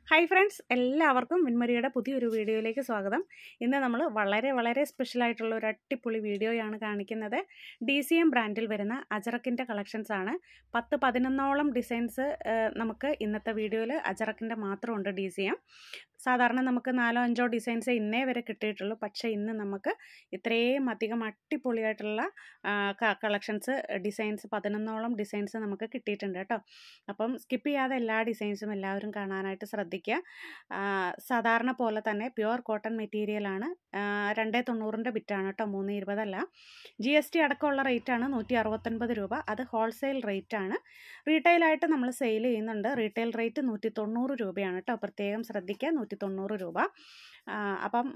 hi friends എല്ലാവർക്കും വിൻമരിയുടെ പുതിയൊരു വീഡിയോയിലേക്ക് സ്വാഗതം ഇന്ന് നമ്മൾ വളരെ വളരെ സ്പെഷ്യലായിട്ടുള്ള ഒരു അടിപൊളി വീഡിയോയാണ് കാണിക്കുന്നത് ഡി സി എം ബ്രാൻഡിൽ വരുന്ന അജറക്കിൻ്റെ കളക്ഷൻസ് ആണ് പത്ത് പതിനൊന്നോളം ഡിസൈൻസ് നമുക്ക് ഇന്നത്തെ വീഡിയോയിൽ അജറക്കിൻ്റെ മാത്രമുണ്ട് ഡി സി എം സാധാരണ നമുക്ക് നാലോ അഞ്ചോ ഡിസൈൻസ് ഇന്നേ വരെ കിട്ടിയിട്ടുള്ളൂ പക്ഷേ ഇന്ന് നമുക്ക് ഇത്രയും അധികം അടിപൊളിയായിട്ടുള്ള കളക്ഷൻസ് ഡിസൈൻസ് പതിനൊന്നോളം ഡിസൈൻസ് നമുക്ക് കിട്ടിയിട്ടുണ്ട് കേട്ടോ അപ്പം സ്കിപ്പ് ചെയ്യാതെ എല്ലാ ഡിസൈൻസും എല്ലാവരും കാണാനായിട്ട് ശ്രദ്ധിക്കുക സാധാരണ പോലെ തന്നെ പ്യുവർ കോട്ടൺ മെറ്റീരിയലാണ് രണ്ടേ തൊണ്ണൂറിൻ്റെ ബിറ്റാണ് കേട്ടോ മൂന്ന് ഇരുപതല്ല ജി എസ് ടി അടക്കമുള്ള റേറ്റാണ് നൂറ്റി അറുപത്തൊൻപത് രൂപ അത് ഹോൾസെയിൽ റേറ്റാണ് റീറ്റെയിലായിട്ട് നമ്മൾ സെയിൽ ചെയ്യുന്നുണ്ട് റീറ്റെയിൽ റേറ്റ് നൂറ്റി തൊണ്ണൂറ് രൂപയാണ് കേട്ടോ പ്രത്യേകം ശ്രദ്ധിക്കുക നൂറ്റി തൊണ്ണൂറ് രൂപ അപ്പം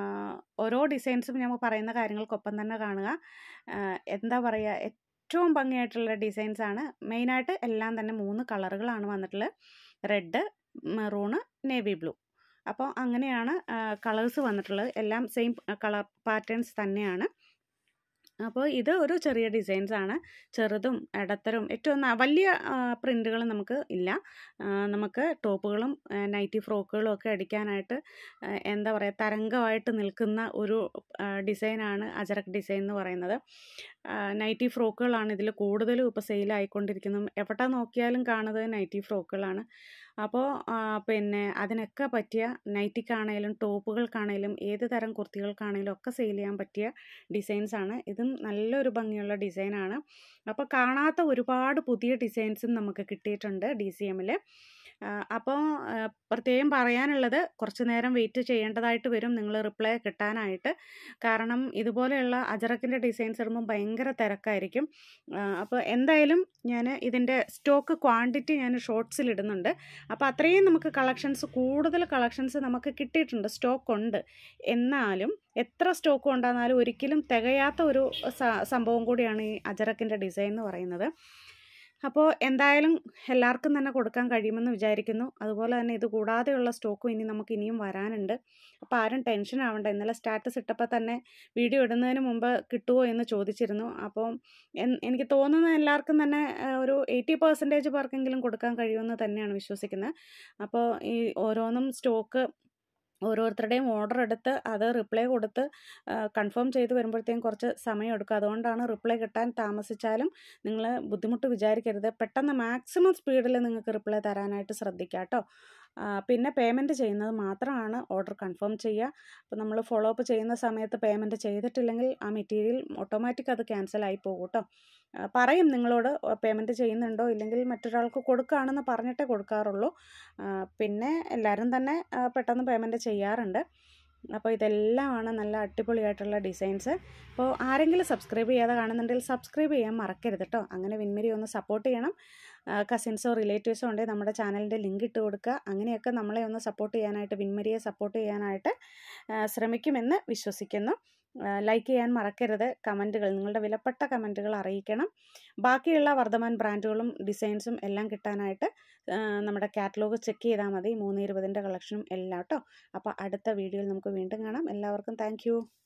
ഓരോ ഡിസൈൻസും ഞാൻ പറയുന്ന കാര്യങ്ങൾക്കൊപ്പം തന്നെ കാണുക എന്താ പറയുക ഏറ്റവും ഭംഗിയായിട്ടുള്ള ഡിസൈൻസാണ് മെയിനായിട്ട് എല്ലാം തന്നെ മൂന്ന് കളറുകളാണ് വന്നിട്ടുള്ളത് റെഡ് മെറൂണ് നേവി ബ്ലൂ അപ്പോൾ അങ്ങനെയാണ് കളേഴ്സ് വന്നിട്ടുള്ളത് എല്ലാം സെയിം കളർ പാറ്റേൺസ് തന്നെയാണ് അപ്പോൾ ഇത് ഒരു ചെറിയ ഡിസൈൻസ് ആണ് ചെറുതും ഇടത്തരും ഏറ്റവും വലിയ പ്രിൻറ്റുകൾ നമുക്ക് ഇല്ല നമുക്ക് ടോപ്പുകളും നൈറ്റി ഫ്രോക്കുകളും ഒക്കെ അടിക്കാനായിട്ട് എന്താ പറയുക തരംഗമായിട്ട് നിൽക്കുന്ന ഒരു ഡിസൈനാണ് അജറക് ഡിസൈൻ എന്ന് പറയുന്നത് നൈറ്റി ഫ്രോക്കുകളാണ് ഇതിൽ കൂടുതലും ഇപ്പോൾ സെയിലായിക്കൊണ്ടിരിക്കുന്നത് എവിടെ നോക്കിയാലും കാണുന്നത് നൈറ്റി ഫ്രോക്കുകളാണ് അപ്പോൾ പിന്നെ അതിനൊക്കെ പറ്റിയ നൈറ്റിക്കാണേലും ടോപ്പുകൾക്കാണേലും ഏത് തരം കുർത്തികൾക്കാണേലും ഒക്കെ സെയിൽ ചെയ്യാൻ പറ്റിയ ഡിസൈൻസാണ് ഇതും നല്ലൊരു ഭംഗിയുള്ള ഡിസൈനാണ് അപ്പോൾ കാണാത്ത ഒരുപാട് പുതിയ ഡിസൈൻസും നമുക്ക് കിട്ടിയിട്ടുണ്ട് ഡി സി എമ്മിൽ അപ്പോൾ പ്രത്യേകം പറയാനുള്ളത് കുറച്ച് നേരം വെയിറ്റ് ചെയ്യേണ്ടതായിട്ട് വരും നിങ്ങൾ റിപ്ലൈ കിട്ടാനായിട്ട് കാരണം ഇതുപോലെയുള്ള അജറക്കിൻ്റെ ഡിസൈൻസ് ഇടുമ്പോൾ ഭയങ്കര തിരക്കായിരിക്കും അപ്പോൾ എന്തായാലും ഞാൻ ഇതിൻ്റെ സ്റ്റോക്ക് ക്വാണ്ടിറ്റി ഞാൻ ഷോർട്സിൽ ഇടുന്നുണ്ട് അപ്പോൾ അത്രയും നമുക്ക് കളക്ഷൻസ് കൂടുതൽ കളക്ഷൻസ് നമുക്ക് കിട്ടിയിട്ടുണ്ട് സ്റ്റോക്ക് ഉണ്ട് എന്നാലും എത്ര സ്റ്റോക്ക് ഉണ്ടായിരുന്നാലും ഒരിക്കലും തികയാത്ത ഒരു സംഭവം കൂടിയാണ് ഈ അജറക്കിൻ്റെ ഡിസൈൻ എന്ന് പറയുന്നത് അപ്പോൾ എന്തായാലും എല്ലാവർക്കും തന്നെ കൊടുക്കാൻ കഴിയുമെന്ന് വിചാരിക്കുന്നു അതുപോലെ തന്നെ ഇത് കൂടാതെയുള്ള സ്റ്റോക്കും ഇനി നമുക്ക് ഇനിയും വരാനുണ്ട് അപ്പോൾ ആരും ടെൻഷൻ ആവണ്ട ഇന്നലെ സ്റ്റാറ്റസ് ഇട്ടപ്പോൾ തന്നെ വീഡിയോ ഇടുന്നതിന് മുമ്പ് കിട്ടുമോ എന്ന് ചോദിച്ചിരുന്നു അപ്പോൾ എനിക്ക് തോന്നുന്നത് എല്ലാവർക്കും തന്നെ ഒരു എയ്റ്റി പെർസെൻറ്റേജ് പേർക്കെങ്കിലും കൊടുക്കാൻ കഴിയുമെന്ന് തന്നെയാണ് വിശ്വസിക്കുന്നത് അപ്പോൾ ഈ ഓരോന്നും സ്റ്റോക്ക് ഓരോരുത്തരുടെയും ഓർഡർ എടുത്ത് അത് റിപ്ലൈ കൊടുത്ത് കൺഫേം ചെയ്ത് വരുമ്പോഴത്തേക്കും കുറച്ച് സമയം എടുക്കും അതുകൊണ്ടാണ് റിപ്ലൈ കിട്ടാൻ താമസിച്ചാലും നിങ്ങൾ ബുദ്ധിമുട്ട് വിചാരിക്കരുത് പെട്ടെന്ന് മാക്സിമം സ്പീഡിൽ നിങ്ങൾക്ക് റിപ്ലൈ തരാനായിട്ട് ശ്രദ്ധിക്കുക കേട്ടോ പിന്നെ പേയ്മെൻറ്റ് ചെയ്യുന്നത് മാത്രമാണ് ഓർഡർ കൺഫേം ചെയ്യുക അപ്പോൾ നമ്മൾ ഫോളോ അപ്പ് ചെയ്യുന്ന സമയത്ത് പേയ്മെൻറ്റ് ചെയ്തിട്ടില്ലെങ്കിൽ ആ മെറ്റീരിയൽ ഓട്ടോമാറ്റിക് അത് ക്യാൻസൽ ആയി പോകും കേട്ടോ പറയും നിങ്ങളോട് പേയ്മെൻറ്റ് ചെയ്യുന്നുണ്ടോ ഇല്ലെങ്കിൽ മറ്റൊരാൾക്ക് കൊടുക്കുകയാണെന്ന് പറഞ്ഞിട്ടേ കൊടുക്കാറുള്ളൂ പിന്നെ എല്ലാവരും തന്നെ പെട്ടെന്ന് പേയ്മെൻറ്റ് ചെയ്യാറുണ്ട് അപ്പോൾ ഇതെല്ലാമാണ് നല്ല അടിപൊളിയായിട്ടുള്ള ഡിസൈൻസ് അപ്പോൾ ആരെങ്കിലും സബ്സ്ക്രൈബ് ചെയ്യാതെ കാണുന്നുണ്ടെങ്കിൽ സബ്സ്ക്രൈബ് ചെയ്യാൻ മറക്കരുത് കേട്ടോ അങ്ങനെ വിൻമരി ഒന്ന് സപ്പോർട്ട് ചെയ്യണം കസിൻസോ റിലേറ്റീവ്സോ ഉണ്ടെങ്കിൽ നമ്മുടെ ചാനലിൻ്റെ ലിങ്ക് ഇട്ട് കൊടുക്കുക അങ്ങനെയൊക്കെ നമ്മളെ ഒന്ന് സപ്പോർട്ട് ചെയ്യാനായിട്ട് വിൻമരിയെ സപ്പോർട്ട് ചെയ്യാനായിട്ട് ശ്രമിക്കുമെന്ന് വിശ്വസിക്കുന്നു ലൈക്ക് ചെയ്യാൻ മറക്കരുത് കമൻറ്റുകൾ നിങ്ങളുടെ വിലപ്പെട്ട കമൻറ്റുകൾ അറിയിക്കണം ബാക്കിയുള്ള വർദ്ധമാൻ ബ്രാൻഡുകളും ഡിസൈൻസും എല്ലാം കിട്ടാനായിട്ട് നമ്മുടെ കാറ്റലോഗ് ചെക്ക് ചെയ്താൽ മതി മൂന്ന് ഇരുപതിൻ്റെ കളക്ഷനും എല്ലാം കേട്ടോ അപ്പോൾ അടുത്ത വീഡിയോയിൽ നമുക്ക് വീണ്ടും കാണാം എല്ലാവർക്കും താങ്ക്